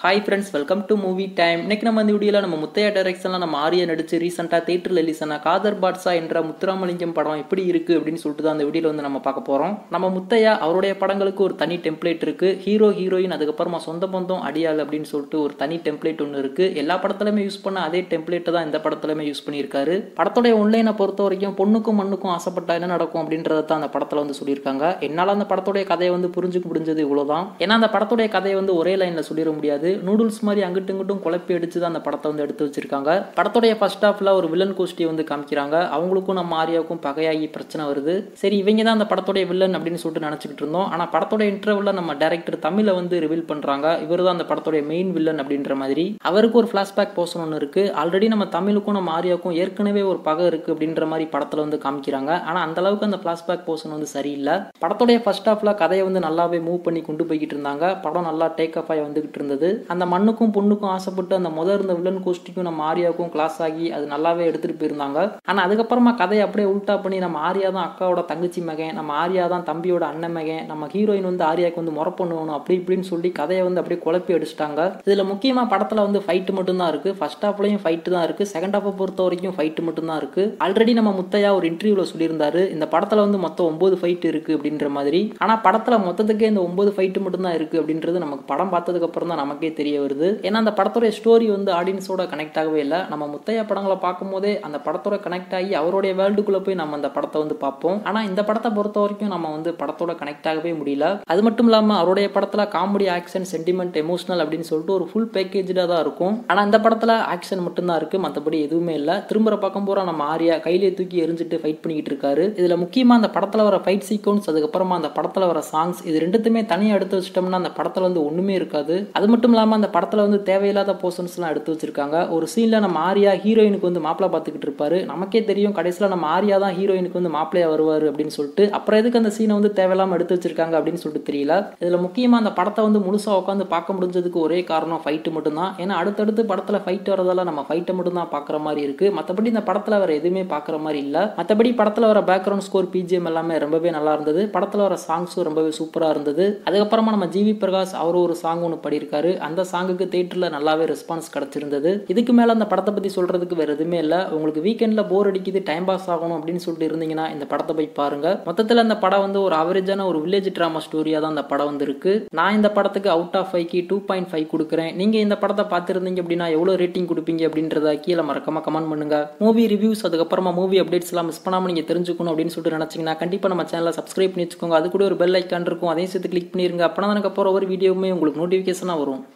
hi friends welcome to movie time இன்னைக்கு நம்ம இந்த வீடியோவில் நம்ம முத்தையா டைரக்ஷனில் நம்ம ஆரியா நடிச்சு ரீசெண்டாக தேட்டரில் ரிலீஸ் ஆன காதர் பாட்ஸா என்ற முத்துராமலிங்கம் படம் எப்படி இருக்கு அப்படின்னு சொல்லிட்டு தான் அந்த வீடியோவில் வந்து நம்ம பார்க்க போகிறோம் நம்ம முத்தையா அவருடைய படங்களுக்கு ஒரு தனி டெம்ப்ளேட் இருக்கு ஹீரோ ஹீரோயின் அதுக்கப்புறமா சொந்த பந்தம் அடியாள் அப்படின்னு சொல்லிட்டு ஒரு தனி டெம்ப்ளேட் ஒன்று இருக்கு எல்லா படத்துலையுமே யூஸ் பண்ண அதே டெம்ப்ளேட்டை தான் இந்த படத்துலையுமே யூஸ் பண்ணியிருக்காரு படத்துடைய ஒன்லைனை பொறுத்த வரைக்கும் பொண்ணுக்கும் மண்ணுக்கும் ஆசைப்பட்டா என்ன நடக்கும் அப்படின்றத தான் அந்த படத்தில் வந்து சொல்லியிருக்காங்க என்னால் அந்த படத்துடைய கதையை வந்து புரிஞ்சுக்க முடிஞ்சது இவ்வளோதான் ஏன்னா அந்த படத்துடைய கதையை வந்து ஒரே லைனில் சொல்லிட முடியாது நூடுல்ஸ் மாதிரி அங்கிட்டும் இங்கிட்டும் குழப்பி அடிச்சு தான் அந்த படத்தை வந்து எடுத்து வச்சிருக்காங்க படத்துடைய ஃபர்ஸ்ட் ஹாஃப்ல ஒரு வில்லன் கோஷ்டியை வந்து காமிக்கிறாங்க அவங்களுக்கும் நம்ம ஆரியாவுக்கும் பகையாகி பிரச்சனை வருது சரி இவங்க தான் அந்த படத்துடைய வில்லன் அப்படின்னு சொல்லிட்டு நினச்சிக்கிட்டு இருந்தோம் ஆனால் படத்தோட இன்டர்வல்ல நம்ம டேரக்டர் தமிழை வந்து ரிவீல் பண்ணுறாங்க இவர் தான் அந்த படத்துடைய மெயின் வில்லன் அப்படின்ற மாதிரி அவருக்கு ஒரு ஃப்ளாஷ்பேக் போர்ஷன் ஒன்று இருக்கு ஆல்ரெடி நம்ம தமிழுக்கும் நம்ம ஆரியாவுக்கும் ஏற்கனவே ஒரு பகை இருக்கு அப்படின்ற மாதிரி படத்தில் வந்து காமிக்கிறாங்க ஆனால் அந்த அளவுக்கு அந்த ஃப்ளாஷ்பேக் போர்ஷன் வந்து சரியில்லை படத்துடைய ஃபர்ஸ்ட் ஹாஃப்ல கதையை வந்து நல்லாவே மூவ் பண்ணி கொண்டு போய்கிட்டு இருந்தாங்க படம் நல்லா டேக் ஆஃப் ஆகி வந்துகிட்டு இருந்தது அந்த மண்ணுக்கும் பொண்ணுக்கும் ஆசைப்பட்டு அந்த முதல் இருந்த வில்லன் கோஷ்டிக்கும் நம்ம ஆரியாவுக்கும் கிளாஸ் ஆகி அது நல்லாவே எடுத்துட்டு போயிருந்தாங்க ஆனால் அதுக்கப்புறமா கதையை அப்படியே உல்டா பண்ணி நம்ம ஆரியா தான் அக்காவோட தங்கச்சி மகன் நம்ம ஆரியா தான் தம்பியோட அண்ணன் மகன் நம்ம ஹீரோயின் வந்து ஆரியாவுக்கு வந்து முறை பண்ணணும் அப்படி இப்படின்னு சொல்லி கதையை வந்து அப்படியே குழப்பி அடிச்சிட்டாங்க இதில் முக்கியமாக படத்தில் வந்து ஃபைட்டு மட்டும்தான் இருக்கு ஃபர்ஸ்ட் ஹாஃப்லையும் ஃபைட்டு தான் இருக்கு செகண்ட் ஹாஃபை பொறுத்த வரைக்கும் ஃபைட்டு மட்டும்தான் இருக்கு ஆல்ரெடி நம்ம முத்தையா ஒரு இன்டர்வியூவில் சொல்லியிருந்தாரு இந்த படத்தில் வந்து மொத்தம் ஒன்பது ஃபைட் இருக்கு அப்படின்ற மாதிரி ஆனால் படத்தில் மொத்தத்துக்கே இந்த ஒன்பது ஃபைட்டு மட்டும்தான் இருக்கு அப்படின்றது நமக்கு படம் பார்த்ததுக்கு அப்புறம் தான் நமக்கே தெரிய வருது ஏன்னா அந்த படத்தோட ஸ்டோரி வந்து ஆடியன்ஸோட கனெக்ட் ஆகவே இல்லை நம்ம முத்தையா படங்களை பார்க்கும்போதே அந்த படத்தோட கனெக்ட் ஆகி அவருடைய வேர்ல்டுக்குள்ள போய் நம்ம அந்த படத்தை வந்து பார்ப்போம் ஆனா இந்த படத்தை பொறுத்த வரைக்கும் நம்ம வந்து படத்தோட கனெக்ட் ஆகவே முடியல அது மட்டும் இல்லாம அவருடைய படத்துல காமெடி ஆக்ஷன் சென்டிமெண்ட் எமோஷனல் அப்படின்னு சொல்லிட்டு ஒரு ஃபுல் பேக்கேஜா தான் இருக்கும் ஆனா இந்த படத்துல ஆக்ஷன் மட்டும்தான் இருக்கு மற்றபடி எதுவுமே இல்லை திரும்புற பக்கம் பூரா நம்ம ஆரியா கையிலே தூக்கி எரிஞ்சிட்டு ஃபைட் பண்ணிக்கிட்டு இருக்காரு இதுல முக்கியமா அந்த படத்துல வர ஃபைட் சீக்வன்ஸ் அதுக்கப்புறமா அந்த படத்துல வர சாங்ஸ் இது ரெண்டுத்துமே தனியாக எடுத்து வச்சிட்டோம்னா அந்த படத்துல வந்து ஒண்ணுமே இருக்காது அது மட்டும் இல்லாம அந்த படத்துல வந்து தேவையில்லாத போர்ஷன்ஸ்லாம் எடுத்து வச்சிருக்காங்க ஒரு சீன்ல நம்ம ஆரியா ஹீரோயினுக்கு வந்து மாப்பிளை பார்த்துக்கிட்டு இருப்பாரு நமக்கே தெரியும் கடைசியில் நம்ம ஆரியா தான் ஹீரோயினுக்கு வந்து மாப்பிளையா வருவார் அப்படின்னு சொல்லிட்டு அப்புறம் எதுக்கு அந்த சீனை வந்து தேவையில்லாம எடுத்து வச்சிருக்காங்க அப்படின்னு சொல்லிட்டு தெரியல இதுல முக்கியமா அந்த படத்தை வந்து முழுசா உட்காந்து பார்க்க முடிஞ்சதுக்கு ஒரே காரணம் ஃபைட்டு மட்டும்தான் ஏன்னா அடுத்தடுத்து படத்துல ஃபைட் வரதால நம்ம ஃபைட்டை மட்டும் தான் பார்க்குற மாதிரி இருக்கு மற்றபடி இந்த படத்துல வேற எதுவுமே பார்க்குற மாதிரி இல்லை மற்றபடி படத்துல வர பேக்ரவுண்ட் ஸ்கோர் பிஜிஎம் எல்லாமே ரொம்பவே நல்லா இருந்தது படத்துல வர சாங்ஸும் ரொம்பவே சூப்பரா இருந்தது அதுக்கப்புறமா நம்ம ஜிவி பிரகாஷ் அவரும் ஒரு சாங் ஒன்று பாடியிருக்காரு அந்த சாங்குக்கு தேட்டரில் நல்லாவே ரெஸ்பான்ஸ் கிடச்சிருந்தது இதுக்கு மேலே அந்த படத்தை பற்றி சொல்கிறதுக்கு வேறு எதுவுமே இல்லை உங்களுக்கு வீக்கெண்டில் போர் அடிக்குது டைம் பாஸ் ஆகணும் அப்படின்னு சொல்லிட்டு இருந்தீங்கன்னா இந்த படத்தை போய் பாருங்க மொத்தத்தில் அந்த படம் வந்து ஒரு அவரேஜான ஒரு வில்லேஜ் ட்ராமா ஸ்டோரியாக தான் அந்த படம் வந்திருக்கு நான் இந்த படத்துக்கு அவுட் ஆஃப் ஃபைவ்க்கு டூ பாயிண்ட் ஃபைவ் கொடுக்குறேன் நீங்கள் இந்த படத்தை பார்த்துருந்தீங்க அப்படின்னா எவ்வளோ ரேட்டிங் கொடுப்பீங்க அப்படின்றத கீழே மறக்காம கமெண்ட் பண்ணுங்க மூவி ரிவ்யூஸ் அதுக்கப்புறமா மூவி அப்டேட்ஸ் எல்லாம் மிஸ் பண்ணாமல் நீங்கள் தெரிஞ்சுக்கணும் அப்படின்னு சொல்லிட்டு நினச்சிங்கன்னா கண்டிப்பாக நம்ம சேனலை சப்ஸ்கிரைப் பண்ணி வச்சுக்கோங்க அது கூட ஒரு பெல் ஐக்கான் இருக்கும் அதையும் சேர்த்து கிளிக் பண்ணிருங்க அப்போனா அதுக்கப்புறம் ஒவ்வொரு வீடியோவுமே உங்களுக்கு நோட்டிஃபிகேஷனாக வரும்